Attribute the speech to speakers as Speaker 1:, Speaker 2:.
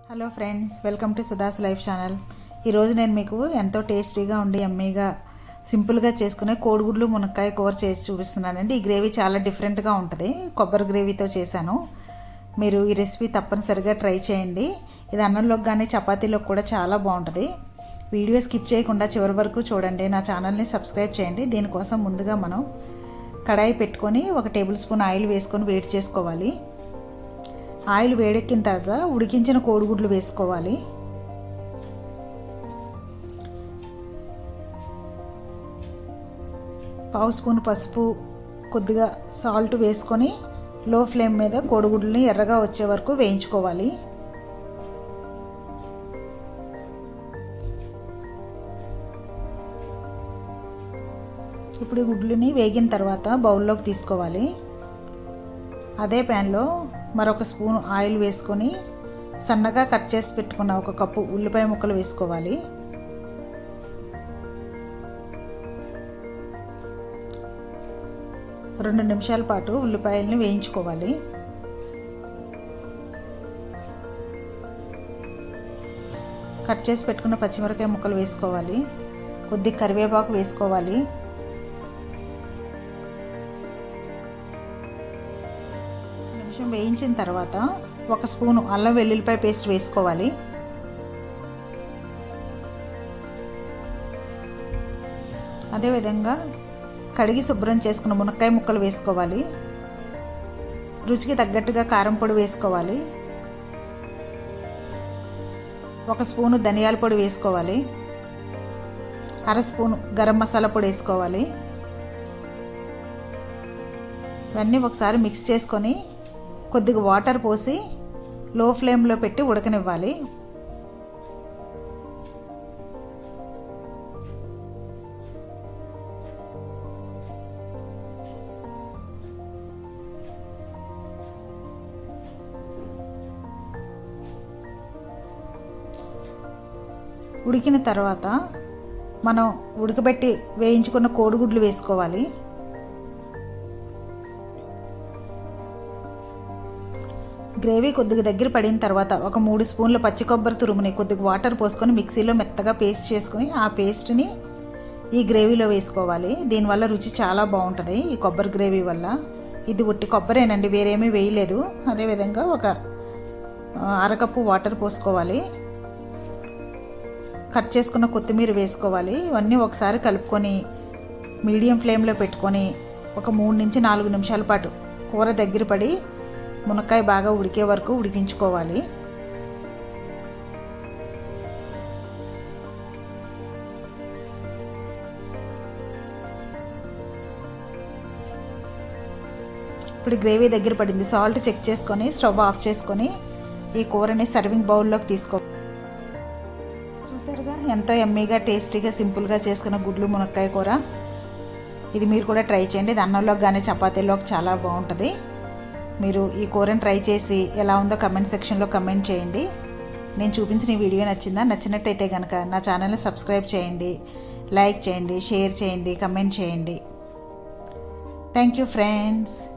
Speaker 1: hello friends welcome to Sudha's life channel ఈరోజు నేను మీకు ఎంతో టేస్టీగా ఉండి ఎమ్మీగా సింపుల్గా చేసుకునే కోడిగుడ్లు మునక్కాయ కూర చేసి చూపిస్తున్నానండి ఈ గ్రేవీ చాలా డిఫరెంట్గా ఉంటుంది కొబ్బరి గ్రేవీతో చేశాను మీరు ఈ రెసిపీ తప్పనిసరిగా ట్రై చేయండి ఇది అన్నంలోకి కానీ చపాతీలోకి కూడా చాలా బాగుంటుంది వీడియో స్కిప్ చేయకుండా చివరి వరకు చూడండి నా ఛానల్ని సబ్స్క్రైబ్ చేయండి దీనికోసం ముందుగా మనం కడాయి పెట్టుకొని ఒక టేబుల్ స్పూన్ ఆయిల్ వేసుకొని వేడి చేసుకోవాలి ఆయిల్ వేడెక్కిన తర్వాత ఉడికించిన కోడిగుడ్లు వేసుకోవాలి పావు స్పూన్ పసుపు కొద్దిగా సాల్ట్ వేసుకొని లో ఫ్లేమ్ మీద కోడిగుడ్లని ఎర్రగా వచ్చే వరకు వేయించుకోవాలి ఇప్పుడు ఈ గుడ్లని వేగిన తర్వాత బౌల్లోకి తీసుకోవాలి అదే ప్యాన్లో మరొక స్పూన్ ఆయిల్ వేసుకొని సన్నగా కట్ చేసి పెట్టుకున్న ఒక కప్పు ఉల్లిపాయ ముక్కలు వేసుకోవాలి రెండు నిమిషాల పాటు ఉల్లిపాయలని వేయించుకోవాలి కట్ చేసి పెట్టుకున్న పచ్చిమిరకాయ ముక్కలు వేసుకోవాలి కొద్ది కరివేపాకు వేసుకోవాలి నిమిషం వేయించిన తర్వాత ఒక స్పూను అల్లం వెల్లుల్లిపాయ పేస్ట్ వేసుకోవాలి అదేవిధంగా కడిగి శుభ్రం చేసుకున్న మునక్కాయ ముక్కలు వేసుకోవాలి రుచికి తగ్గట్టుగా కారం పొడి వేసుకోవాలి ఒక స్పూను ధనియాల పొడి వేసుకోవాలి అర స్పూను గరం మసాలా పొడి వేసుకోవాలి ఇవన్నీ ఒకసారి మిక్స్ చేసుకొని కొద్దిగా వాటర్ పోసి లో ఫ్లేమ్లో పెట్టి ఉడకనివ్వాలి ఉడికిన తర్వాత మనం ఉడకబెట్టి వేయించుకున్న కోడిగుడ్లు వేసుకోవాలి గ్రేవీ కొద్దిగా దగ్గర పడిన తర్వాత ఒక మూడు స్పూన్ల పచ్చి కొబ్బరి తురుముని కొద్దిగా వాటర్ పోసుకొని మిక్సీలో మెత్తగా పేస్ట్ చేసుకుని ఆ పేస్ట్ని ఈ గ్రేవీలో వేసుకోవాలి దీనివల్ల రుచి చాలా బాగుంటుంది ఈ కొబ్బరి గ్రేవీ వల్ల ఇది ఉట్టి కొబ్బరేనండి వేరేమీ వేయలేదు అదేవిధంగా ఒక అరకప్పు వాటర్ పోసుకోవాలి కట్ చేసుకున్న కొత్తిమీర వేసుకోవాలి ఇవన్నీ ఒకసారి కలుపుకొని మీడియం ఫ్లేమ్లో పెట్టుకొని ఒక మూడు నుంచి నాలుగు నిమిషాల పాటు కూర దగ్గర పడి మునక్కాయ బాగా ఉడికే వరకు ఉడికించుకోవాలి ఇప్పుడు గ్రేవీ దగ్గర పడింది సాల్ట్ చెక్ చేసుకొని స్టవ్ ఆఫ్ చేసుకొని ఈ కూరని సర్వింగ్ బౌల్లోకి తీసుకో చూసారుగా ఎంతో ఎమ్మీగా టేస్టీగా సింపుల్గా చేసుకున్న గుడ్లు మునక్కాయ కూర ఇది మీరు కూడా ట్రై చేయండి ఇది అన్నంలోకి కానీ చపాతీలోకి చాలా బాగుంటుంది మీరు ఈ కూరని ట్రై చేసి ఎలా ఉందో కమెంట్ సెక్షన్లో కమెంట్ చేయండి నేను చూపించిన ఈ వీడియో నచ్చిందా నచ్చినట్టయితే కనుక నా ఛానల్ని సబ్స్క్రైబ్ చేయండి లైక్ చేయండి షేర్ చేయండి కమెంట్ చేయండి థ్యాంక్ యూ ఫ్రెండ్స్